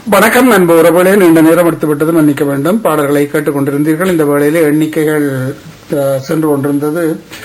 வணக்கம் அன்பு உறவுகளே நீண்ட நேரம் எடுத்து விட்டது மன்னிக்க வேண்டும் பாடல்களை கேட்டுக் கொண்டிருந்தீர்கள் இந்த வேளையிலே எண்ணிக்கைகள் அஹ், சென்று கொண்டிருந்தது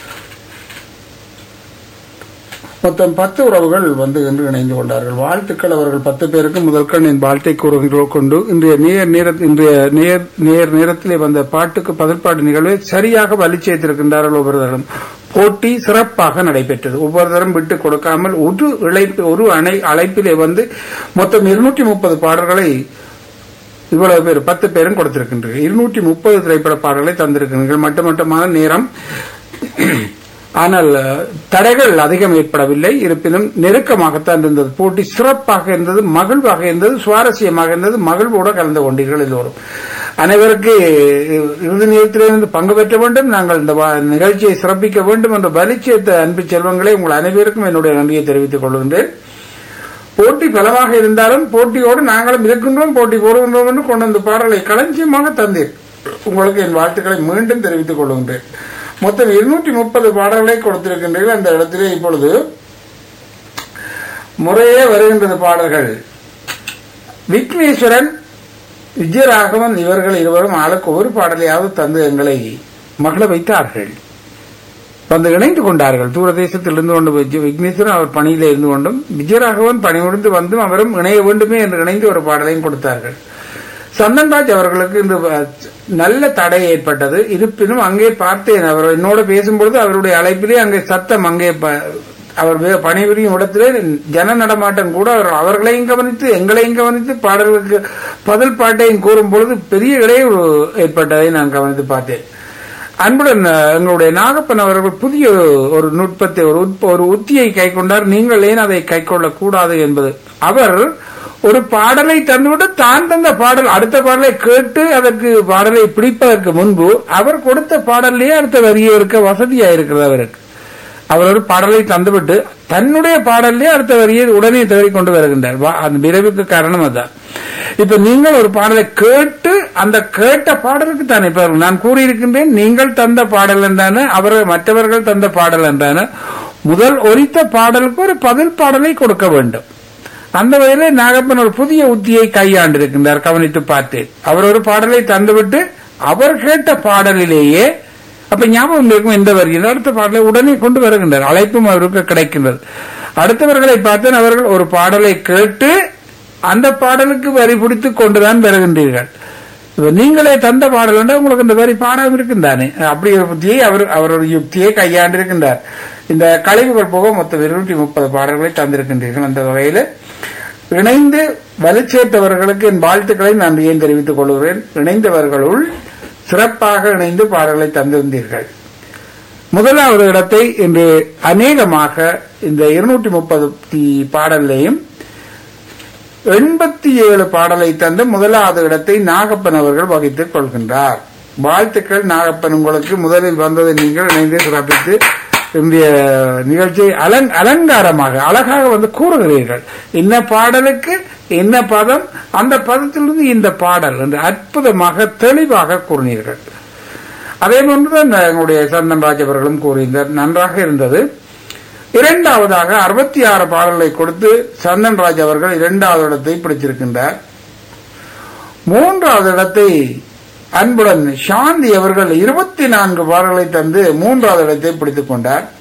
மொத்தம் பத்து உறவுகள் வந்து இன்று இணைந்து கொண்டார்கள் வாழ்த்துக்கள் அவர்கள் பத்து பேருக்கு முதற்கண் என் வாழ்த்தை கூறுகிறோம் கொண்டு இன்றைய நேர் நேர இன்றைய நேர் நேர் நேரத்திலே வந்த பாட்டுக்கு பதில்பாட்டு நிகழ்வை சரியாக வலிச்சேர்த்திருக்கின்றார்கள் ஒவ்வொருவரும் போட்டி சிறப்பாக நடைபெற்றது ஒவ்வொருத்தரும் விட்டு கொடுக்காமல் ஒரு இழைப்பு ஒரு அணை அழைப்பிலே வந்து மொத்தம் இருநூற்றி முப்பது பாடல்களை இவ்வளவு பேர் பத்து பேரும் கொடுத்திருக்கின்றீர்கள் இருநூற்றி முப்பது திரைப்பட பாடல்களை தந்திருக்கிறீர்கள் மட்டுமட்டமான நேரம் ஆனால் அஹ், தடைகள் அதிகம் ஏற்படவில்லை இருப்பினும் நெருக்கமாகத்தான் இருந்தது போட்டி சிறப்பாக இருந்தது மகிழ்வாக இருந்தது சுவாரஸ்யமாக இருந்தது மகிழ்வோடு கலந்து கொண்டீர்கள் எல்லோரும் அனைவருக்கு அஹ், இறுதி நேரத்திலிருந்து பங்கு பெற்ற வேண்டும் நாங்கள் இந்த வா- நிகழ்ச்சியை சிறப்பிக்க வேண்டும் என்ற வலிச்சேர்த்த அன்பு செல்வங்களை உங்கள் அனைவருக்கும் என்னுடைய நன்றியை தெரிவித்துக் கொள்கின்றேன் போட்டி பலமாக இருந்தாலும் போட்டியோடு நாங்களும் இருக்கின்றோம் போட்டி போடுகின்றோம் என்று கொண்டு வந்த பாடலை களஞ்சியமாக தந்தீர் உங்களுக்கு என் வாழ்த்துக்களை மீண்டும் தெரிவித்துக் கொள்கின்றேன் மொத்தம் இருநூற்றி முப்பது பாடல்களை கொடுத்திருக்கின்றீர்கள் அந்த இடத்திலே இப்பொழுது முறையே வருகின்றது பாடல்கள் விக்னேஸ்வரன் விஜயராகவன் இவர்கள் இருவரும் ஆளுக்கு ஒரு பாடலையாவது தந்து எங்களை மகள வைத்தார்கள் வந்து இணைந்து கொண்டார்கள் தூரதேசத்தில் இருந்து கொண்டு விஜய- விக்னேஸ்வரன் அவர் பணியில இருந்து கொண்டும் விஜயராகவன் பணி முடிந்து வந்தும் அவரும் இணைய வேண்டுமே என்று இணைந்து ஒரு பாடலையும் கொடுத்தார்கள் சந்தன்ராஜ் அவர்களுக்கு இந்த வ- நல்ல தடை ஏற்பட்டது இருப்பினும் அங்கே பார்த்தேன் அவர் என்னோட பேசும்பொழுது அவருடைய அழைப்பிலே அங்கே சத்தம் அங்கே ப- அவர் வே- பணிபுரியும் இடத்திலே ஜன நடமாட்டம் கூட அவர் அவர்களையும் கவனித்து எங்களையும் கவனித்து பாடல்களுக்கு பதில் பாட்டையும் கூறும் பொழுது பெரிய இடையூறு ஏற்பட்டதை நான் கவனித்து பார்த்தேன் அன்புடன் அஹ், எங்களுடைய நாகப்பன் அவர்கள் புதிய ஒரு நுட்பத்தை ஒரு உட்ப- ஒரு உத்தியை கை கொண்டார் நீங்கள் ஏன் அதை கை கூடாது என்பது அவர் ஒரு பாடலை தந்துவிட்டு தான் தந்த பாடல் அடுத்த பாடலை கேட்டு அதற்கு பாடலை பிடிப்பதற்கு முன்பு அவர் கொடுத்த பாடல்லையே அடுத்த வரியை இருக்க வசதியா இருக்கிறது அவருக்கு அவர் ஒரு பாடலை தந்துவிட்டு தன்னுடைய பாடல்லே அடுத்த வரியை உடனே தேடி கொண்டு வருகின்றார் வா- அந்த விரைவுக்கு காரணம் அதான் இப்ப நீங்கள் ஒரு பாடலை கேட்டு அந்த கேட்ட பாடலுக்கு தானே இப்ப நான் கூறியிருக்கின்றேன் நீங்கள் தந்த பாடல் என்றான அவர்கள் மற்றவர்கள் தந்த பாடல் என்றான முதல் ஒலித்த பாடலுக்கு ஒரு பதில் பாடலை கொடுக்க வேண்டும் அந்த வகையிலே நாகப்பன் ஒரு புதிய உத்தியை கையாண்டிருக்கின்றார் கவனித்து பார்த்தேன் அவர் ஒரு பாடலை தந்துவிட்டு அவர் கேட்ட பாடலிலேயே அப்ப ஞாபகம் இருக்கும் எந்த வருகிறது அடுத்த பாடலை உடனே கொண்டு வருகின்றார் அழைப்பும் அவருக்கு கிடைக்கின்றது அடுத்தவர்களை பார்த்தேன் அவர்கள் ஒரு பாடலை கேட்டு அந்த பாடலுக்கு வரி பிடித்து கொண்டுதான் வருகின்றீர்கள் இப்ப நீங்களே தந்த பாடல் என்றால் உங்களுக்கு இந்த வரி பாடம் இருக்குந்தானே அப்படி ஒரு புத்தியை அவர் அவர் ஒரு யுக்தியை கையாண்டிருக்கின்றார் இந்த கழிவுகள் போக மொத்தம் இருநூற்றி முப்பது பாடல்களை தந்திருக்கின்றீர்கள் அந்த வகையில் இணைந்து வலுச்சேர்த்தவர்களுக்கு என் வாழ்த்துக்களை நான் ஏன் தெரிவித்துக் கொள்கிறேன் இணைந்தவர்களுள் சிறப்பாக இணைந்து பாடல்களை தந்திருந்தீர்கள் முதலாவது இடத்தை இன்று அநேகமாக இந்த இருநூற்றி முப்பது பாடல்லையும் எண்பத்தி ஏழு பாடலை தந்து முதலாவது இடத்தை நாகப்பன் அவர்கள் வகித்துக் கொள்கின்றார் வாழ்த்துக்கள் நாகப்பன் உங்களுக்கு முதலில் வந்ததை நீங்கள் இணைந்து சிறப்பித்து இன்றைய நிகழ்ச்சியை அலங் அலங்காரமாக அழகாக வந்து கூறுகிறீர்கள் என்ன பாடலுக்கு என்ன பதம் அந்த பதத்திலிருந்து இந்த பாடல் என்று அற்புதமாக தெளிவாக கூறினீர்கள் அதே போன்றுதான் எங்களுடைய சந்தன்ராஜ் அவர்களும் கூறியிருந்தார் நன்றாக இருந்தது இரண்டாவதாக அறுபத்தி ஆறு பாடல்களை கொடுத்து சந்தன்ராஜ் அவர்கள் இரண்டாவது இடத்தை பிடிச்சிருக்கின்றார் மூன்றாவது இடத்தை அன்புடன் சாந்தி அவர்கள் இருபத்தி நான்கு பாடல்களை தந்து மூன்றாவது இடத்தை பிடித்துக் கொண்டார்